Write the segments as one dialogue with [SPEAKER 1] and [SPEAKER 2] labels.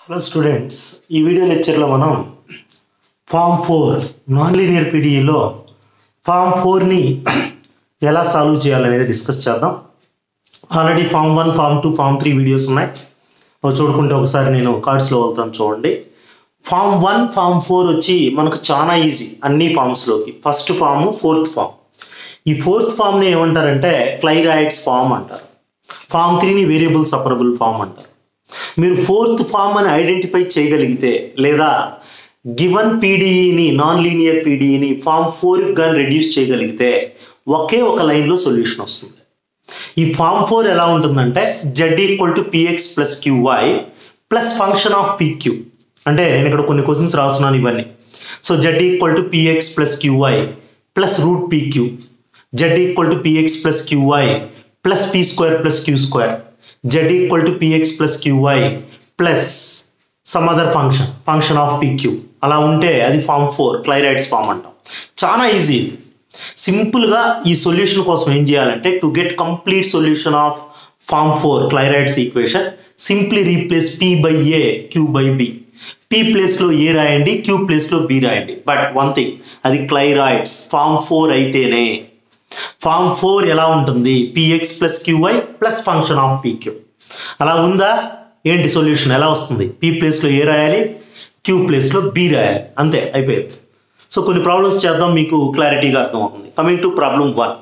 [SPEAKER 1] Hello students ఈ video లెక్చర్లో మనం form four non linear పీడిఈలో form ఫోర్ని ఎలా సాల్వ్ చేయాలనేది డిస్కస్ చేద్దాం already form one form two form three videos ఉన్నాయి అవి చూడుకుంటే ఒకసారి నేను కార్డ్స్లో వెళ్తాను చూడండి ఫామ్ వన్ ఫామ్ ఫోర్ వచ్చి మనకు చాలా ఈజీ అన్ని ఫామ్స్లోకి ఫస్ట్ ఫామ్ ఫోర్త్ ఫామ్ ఈ ఫోర్త్ ఫామ్ని ఏమంటారంటే క్లైరాయిడ్స్ ఫామ్ అంటారు ఫామ్ త్రీని వేరియబుల్ సపరబుల్ ఫామ్ అంటారు మీరు ఫోర్త్ ఫామ్ అని ఐడెంటిఫై చేయగలిగితే లేదా గివన్ పీడీఈని నాన్ లీనియర్ పీడీఈని ఫామ్ ఫోర్కి కానీ రెడ్యూస్ చేయగలిగితే ఒకే ఒక లైన్లో సొల్యూషన్ వస్తుంది ఈ ఫామ్ ఫోర్ ఎలా ఉంటుందంటే Z equal to px plus QY plus function of PQ అంటే నేను ఇక్కడ కొన్ని క్వశ్చన్స్ రాస్తున్నాను ఇవన్నీ so Z equal to px plus QY plus root PQ Z equal to px plus QY plus P square plus queue square Z equal to px plus QY plus some other function function of PQ అలా ఉంటే అది form four క్లైరైడ్స్ form అంటాం చాలా easy సింపుల్గా ఈ solution కోసం ఏం చేయాలంటే to get complete solution of form four Clairaut's equation simply replace P by A Q by B P ప్లేస్లో ఏ రాయండి క్యూ ప్లేస్లో బి రాయండి బట్ వన్ థింగ్ అది క్లైరాయిడ్స్ ఫామ్ ఫోర్ అయితేనే ఫామ్ ఫోర్ ఎలా ఉంటుంది PX plus QY plus function of PQ అలా ఉందా ఏంటి సొల్యూషన్ ఎలా వస్తుంది పి ప్లేస్లో ఏ రాయాలి క్యూ ప్లేస్లో బి రాయాలి అంతే అయిపోయింది సో కొన్ని ప్రాబ్లమ్స్ చేద్దాం మీకు క్లారిటీగా అర్థమవుతుంది coming to problem one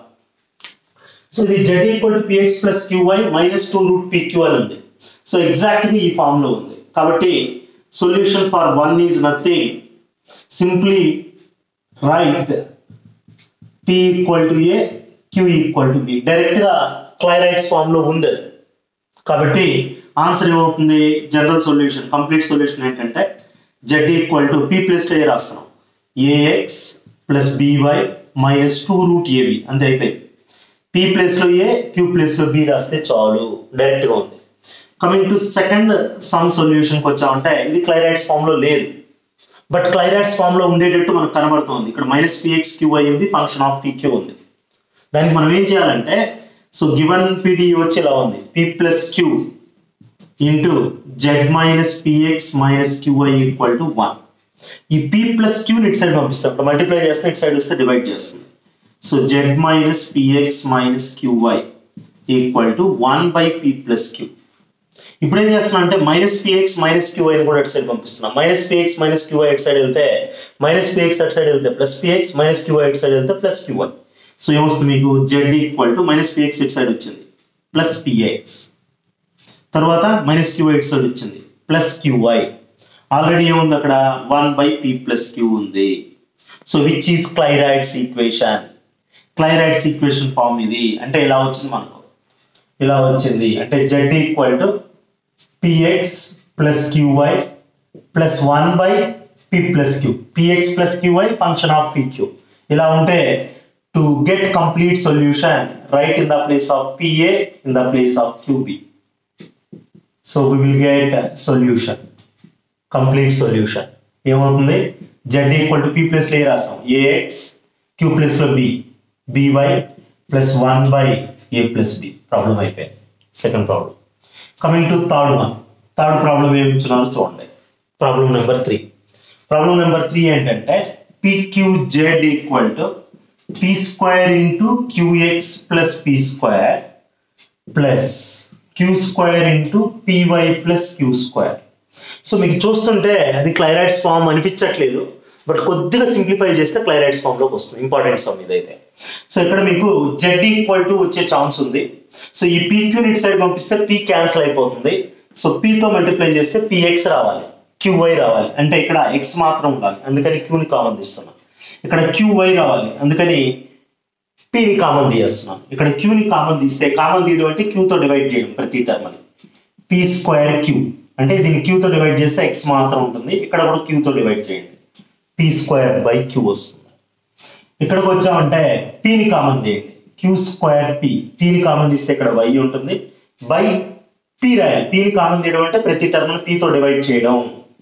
[SPEAKER 1] so ఇది Z equal to px plus QY minus two root PQ అని ఉంది సో ఎగ్జాక్ట్గా ఈ ఫామ్లో ఉంది కాబట్టి solution for one is nothing simply right P equal to A Q equal to B డైరెక్ట్గా Clairaut's ఫామ్లో ఉంది అది. కాబట్టి ఆన్సర్ ఏమవుతుంది జనరల్ సొల్యూషన్ కంప్లీట్ సొల్యూషన్ ఏంటంటే Z equal to P plus A రాస్తున్నాం AX plus BY minus two root AB అంతే అయిపోయింది పి ప్లేస్లో ఏ క్యూ ప్లేస్లో బి రాస్తే చాలు డైరెక్ట్గా ఉంది కమింగ్ టు సెకండ్ సమ్ సొల్యూషన్కి వచ్చామంటే ఇది క్లైరైడ్స్ ఫామ్లో లేదు బట్ క్లైరాక్స్ ఫామ్ లో ఉండేటట్టు మనకు కనబడుతుంది ఇక్కడ మైనస్ పిఎక్స్ క్యూ అయ్యింది ఫంక్షన్ ఆఫ్ పీక్యూ ఉంది దానికి మనం ఏం చేయాలంటే సో గివన్ పిడి వచ్చి ఇలా ఉంది P plus Q into Z minus px minus QI equal to one ఈ పి ప్లస్ క్యూని ఇటు సైడ్ పంపిస్తాం ఇప్పుడు మల్టిప్లై చేస్తే ఇటు సైడ్ వస్తే డివైడ్ చేస్తుంది so z minus px minus QI equal to one by p plus q ఇప్పుడు ఏం చేస్తున్నా అంటే మైనస్ పిఎక్స్ మైనస్ క్యూఐ కూడా అటు సైడ్ పంపిస్తున్నాం మైనస్ పిఎక్స్ మైనస్ క్యూఐ అటు సైడ్ వెళ్తే మైనస్ పిఎక్స్ అటు సైడ్ వెళ్తే ప్లస్ పిఎక్స్ మైనస్ క్యూఐ అటు సైడ్ వెళ్తే ప్లస్ క్యూఐ సో ఏమొస్తుంది మీకు z equal to minus px ఇటు సైడ్ వచ్చింది ప్లస్ పిఎక్స్ తర్వాత మైనస్ క్యూఐ ఇటు సైడ్ వచ్చింది ప్లస్ క్యూఐ ఆల్రెడీ ఏముంది అక్కడ one by p plus q ఉంది so which is Clairaut's equation Clairaut's equation form ఇది అంటే ఇలా వచ్చింది మనకు ఇలా వచ్చింది అంటే z equal to px plus qy plus 1 by p plus q px plus qy function of pq ఇలా ఉంటే to get complete solution right in the place of pa in the place of qb so we will get solution complete solution ఏమవుతుంది z equal to p plus లో రాసాం ax q plus లో b by plus one by a plus b problem అయిపోయింది second problem coming to third one third problem ఏమి ఇచ్చినారో చూడండి problem number three problem number three ఏంటంటే pqz equal to P square into qx plus p square plus queue square into py plus queue square so మీకు చూస్తుంటే అది Clairaut's form అనిపించట్లేదు but కొద్దిగా simplify చేస్తే క్లైరైడ్స్ ఫామ్ లోకి వస్తుంది important some ఇదైతే సో ఇక్కడ మీకు జెడ్ ఈక్వల్ టు వచ్చే ఛాన్స్ ఉంది సో ఈ పీక్యూని ఇటు సైడ్ పంపిస్తే పీ క్యాన్సిల్ అయిపోతుంది సో పీతో మల్టిప్లై చేస్తే పిఎక్స్ రావాలి క్యూవై రావాలి అంటే ఇక్కడ ఎక్స్ మాత్రం ఉండాలి అందుకని క్యూని కామన్ తీస్తున్నాం ఇక్కడ క్యూవై రావాలి అందుకని పీని కామన్ తీస్తున్నాం ఇక్కడ క్యూని కామన్ తీస్తే కామన్ తీయడం అంటే క్యూతో డివైడ్ చేయడం ప్రతి టర్మ్ అని పీ స్క్వేర్ క్యూ అంటే దీన్ని క్యూతో డివైడ్ చేస్తే ఎక్స్ మాత్రం ఉంటుంది ఇక్కడ కూడా క్యూతో డివైడ్ చేయండి పీ స్క్వేర్ బై క్యూ వస్తుంది ఇక్కడికి వచ్చామంటే పీని కామన్ తీయండి క్యూ స్క్వేర్ పి పీని కామన్ తీస్తే ఇక్కడ వై ఉంటుంది బై పి రాయాలి పీని కామన్ తీయడం అంటే ప్రతి టర్మ్ పీతో డివైడ్ చేయడం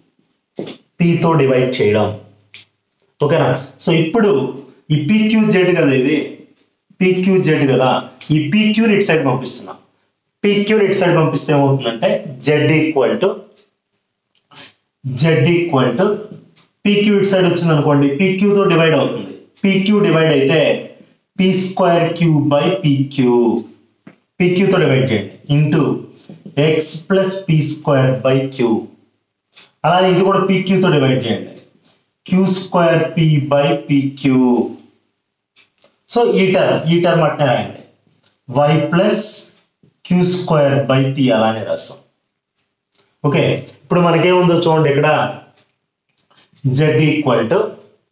[SPEAKER 1] పీతో డివైడ్ చేయడం ఓకేనా సో ఇప్పుడు ఈ పీక్యూ జెడ్ కదా ఇది పీక్యూ జెడ్ కదా ఈ పీక్యూని ఇటు సైడ్ పంపిస్తున్నా పీక్యూని ఇటు సైడ్ పంపిస్తే ఏమవుతుందంటే z equal to z equal to pq ఇటు సైడ్ వచ్చింది అనుకోండి పీక్యూతో డివైడ్ అవుతుంది పీక్యూ డివైడ్ అయితే p square q by pq పీక్యూతో డివైడ్ చేయండి into x plus P square by q అలానే ఇది కూడా పీక్యూతో డివైడ్ చేయండి q square p by pq so ఈ టర్మ్ ఈ టర్మ్ అట్నే రాయండి y plus queue square by p అలానే రాస్తాం ఓకే ఇప్పుడు మనకేముందో చూడండి ఇక్కడ జెడ్ ఈక్వల్ టు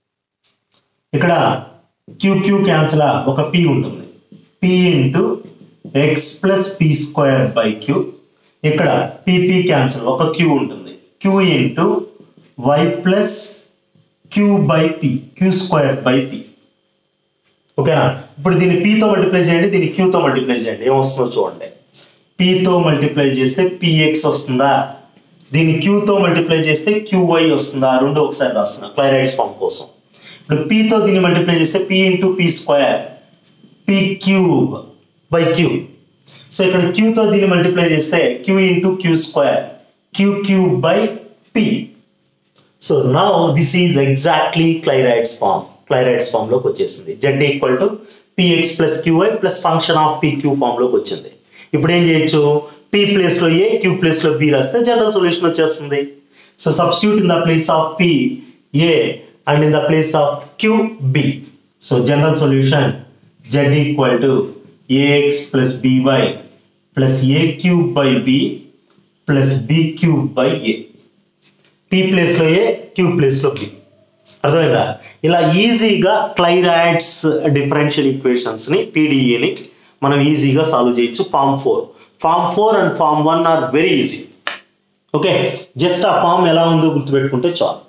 [SPEAKER 1] ఇక్కడ క్యూ క్యూ క్యాన్సిల్ ఒక పి ఉంటుంది p into x plus p square by q ఇక్కడ పిపి క్యాన్సిల్ ఒక క్యూ ఉంటుంది q into y plus q by p q square by p ఓకేనా ఇప్పుడు దీన్ని పీతో మల్టిప్లై చేయండి దీన్ని క్యూతో మల్టిప్లై చేయండి ఏమొస్తుందో చూడండి పీతో మల్టిప్లై చేస్తే పిఎక్స్ వస్తుందా దీన్ని క్యూతో మల్టిప్లై చేస్తే క్యూవై వస్తుందా రెండు ఒకసారి రాస్తున్నా క్లైరైడ్స్ ఫామ్ కోసం ఇప్పుడు పీతో దీన్ని మల్టిప్లై చేస్తే p into p square p cube by q so ఇక్కడ క్యూతో దీన్ని మల్టిప్లై చేస్తే q into q square q cube by p so now this is exactly Clairaut's form Clairaut's form లోకి వచ్చేసింది z equal to px plus qy plus function of pq form లోకి వచ్చింది ఇప్పుడు ఏం చేయొచ్చు పి ప్లేస్ లో a q place లో b రాస్తే జనరల్ సొల్యూషన్ వచ్చేస్తుంది so substitute in the place of p a and in the place of q b so general solution z equal to ax plus by plus a cube by b plus b cube by a p place లో a q place లో b అర్థమైందా ఇలా ఈజీగా క్లైరాయిడ్స్ differential equations ని పీడిఏని మనం ఈజీగా solve చేయొచ్చు form four form four and form one are very easy okay just ఆ ఫామ్ ఎలా ఉందో గుర్తుపెట్టుకుంటే చాలు